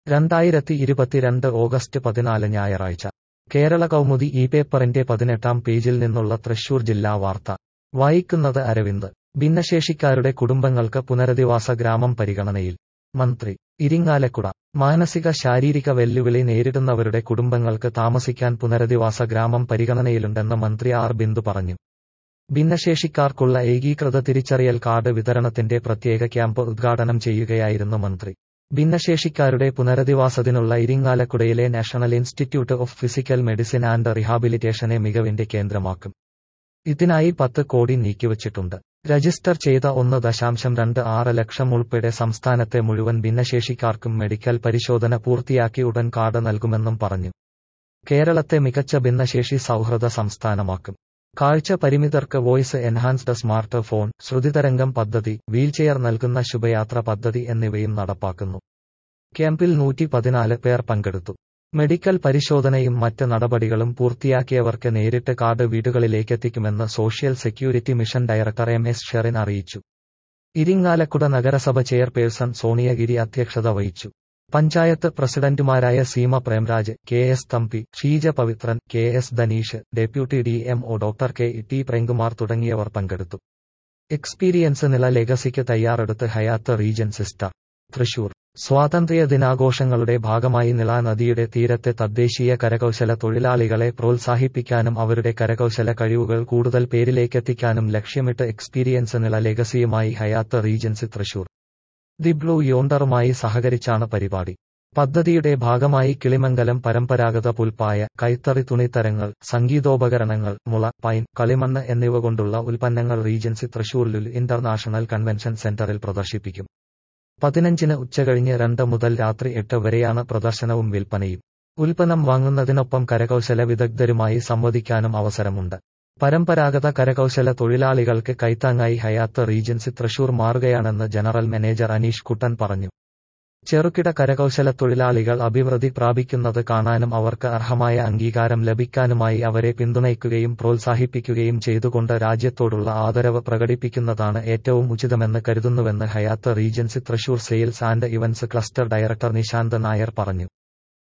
രണ്ടായിരത്തി ഇരുപത്തിരണ്ട് ഓഗസ്റ്റ് പതിനാല് ഞായറാഴ്ച കേരള കൗമുദി ഈ പേപ്പറിന്റെ പതിനെട്ടാം പേജിൽ നിന്നുള്ള തൃശൂർ ജില്ലാ വാർത്ത വായിക്കുന്നത് അരവിന്ദ് ഭിന്നശേഷിക്കാരുടെ കുടുംബങ്ങൾക്ക് പുനരധിവാസ ഗ്രാമം പരിഗണനയിൽ മന്ത്രി ഇരിങ്ങാലക്കുട മാനസിക ശാരീരിക വെല്ലുവിളി നേരിടുന്നവരുടെ കുടുംബങ്ങൾക്ക് താമസിക്കാൻ പുനരധിവാസ ഗ്രാമം പരിഗണനയിലുണ്ടെന്ന് മന്ത്രി ആർ ബിന്ദു പറഞ്ഞു ഭിന്നശേഷിക്കാർക്കുള്ള ഏകീകൃത തിരിച്ചറിയൽ കാർഡ് വിതരണത്തിന്റെ പ്രത്യേക ക്യാമ്പ് ഉദ്ഘാടനം ചെയ്യുകയായിരുന്നു മന്ത്രി ഭിന്നശേഷിക്കാരുടെ പുനരധിവാസത്തിനുള്ള ഇരിങ്ങാലക്കുടയിലെ national institute of physical medicine and റിഹാബിലിറ്റേഷനെ മികവിന്റെ കേന്ദ്രമാക്കും ഇതിനായി പത്ത് കോടി നീക്കിവച്ചിട്ടുണ്ട് രജിസ്റ്റർ ചെയ്ത ഒന്ന് ദശാംശം രണ്ട് ആറ് ലക്ഷം ഉൾപ്പെടെ സംസ്ഥാനത്തെ മുഴുവൻ ഭിന്നശേഷിക്കാർക്കും മെഡിക്കൽ പരിശോധന പൂർത്തിയാക്കി ഉടൻ കാർഡ് നൽകുമെന്നും പറഞ്ഞു കേരളത്തെ മികച്ച ഭിന്നശേഷി സൗഹൃദ സംസ്ഥാനമാക്കും കാഴ്ച പരിമിതർക്ക് voice enhanced smart phone Shruthitharangam പദ്ധതി വീൽചെയർ നൽകുന്ന ശുഭയാത്ര പദ്ധതി എന്നിവയും നടപ്പാക്കുന്നു ക്യാമ്പിൽ നൂറ്റി പതിനാല് പേർ പങ്കെടുത്തു മെഡിക്കൽ പരിശോധനയും മറ്റ് നടപടികളും പൂർത്തിയാക്കിയവർക്ക് നേരിട്ട് കാർഡ് വീടുകളിലേക്കെത്തിക്കുമെന്ന് social security mission director M S Sherin അറിയിച്ചു ഇരിങ്ങാലക്കുട നഗരസഭ ചെയർപേഴ്സൺ സോണിയഗിരി അധ്യക്ഷത വഹിച്ചു പഞ്ചായത്ത് പ്രസിഡന്റുമാരായ Seema Premraj K S Thampi Sheeja Pavithran K S Dhaneesh deputy D M O doctor K T Premkumar തുടങ്ങിയവർ പങ്കെടുത്തു എക്സ്പീരിയൻസ് നില ലെഗസിക്ക് തയ്യാറെടുത്ത് ഹയാത്ത് റീജൻസി സ്റ്റാർ തൃശൂർ സ്വാതന്ത്ര്യ ദിനാഘോഷങ്ങളുടെ ഭാഗമായി നിള നദിയുടെ തീരത്തെ തദ്ദേശീയ കരകൗശല തൊഴിലാളികളെ പ്രോത്സാഹിപ്പിക്കാനും അവരുടെ കരകൗശല കഴിവുകൾ കൂടുതൽ പേരിലേക്കെത്തിക്കാനും ലക്ഷ്യമിട്ട് എക്സ്പീരിയൻസ് നില ലെഗസിയുമായി Hyatt Regency Thrissur the blue യോണ്ടറുമായി സഹകരിച്ചാണ് പരിപാടി പദ്ധതിയുടെ ഭാഗമായി കിളിമംഗലം പരമ്പരാഗത പുൽപ്പായ കൈത്തറി തുണിത്തരങ്ങൾ സംഗീതോപകരണങ്ങൾ മുള പൈൻ കളിമണ്ണ് എന്നിവ കൊണ്ടുള്ള ഉൽപ്പന്നങ്ങൾ Regency Thrissur Lulu international convention സെന്ററിൽ പ്രദർശിപ്പിക്കും പതിനഞ്ചിന് ഉച്ചകഴിഞ്ഞ് രണ്ട് മുതൽ രാത്രി എട്ട് വരെയാണ് പ്രദർശനവും വിൽപ്പനയും ഉൽപ്പന്നം വാങ്ങുന്നതിനൊപ്പം കരകൗശല വിദഗ്ധരുമായി സംവദിക്കാനും അവസരമുണ്ട് പരമ്പരാഗത കരകൗശല തൊഴിലാളികൾക്ക് കൈത്താങ്ങായി ഹയാത്ത് റീജൻസി തൃശൂർ മാറുകയാണെന്ന് ജനറൽ മാനേജർ അനീഷ് കുട്ടൻ പറഞ്ഞു ചെറുകിട കരകൗശല തൊഴിലാളികൾ അഭിവൃദ്ധി പ്രാപിക്കുന്നത് കാണാനും അവർക്ക് അർഹമായ അംഗീകാരം ലഭിക്കാനുമായി അവരെ പിന്തുണയ്ക്കുകയും പ്രോത്സാഹിപ്പിക്കുകയും ചെയ്തുകൊണ്ട് രാജ്യത്തോടുള്ള ആദരവ് പ്രകടിപ്പിക്കുന്നതാണ് ഏറ്റവും ഉചിതമെന്ന് കരുതുന്നുവെന്ന് Hyatt Regency Thrissur sales and events cluster director Nishanth Nair പറഞ്ഞു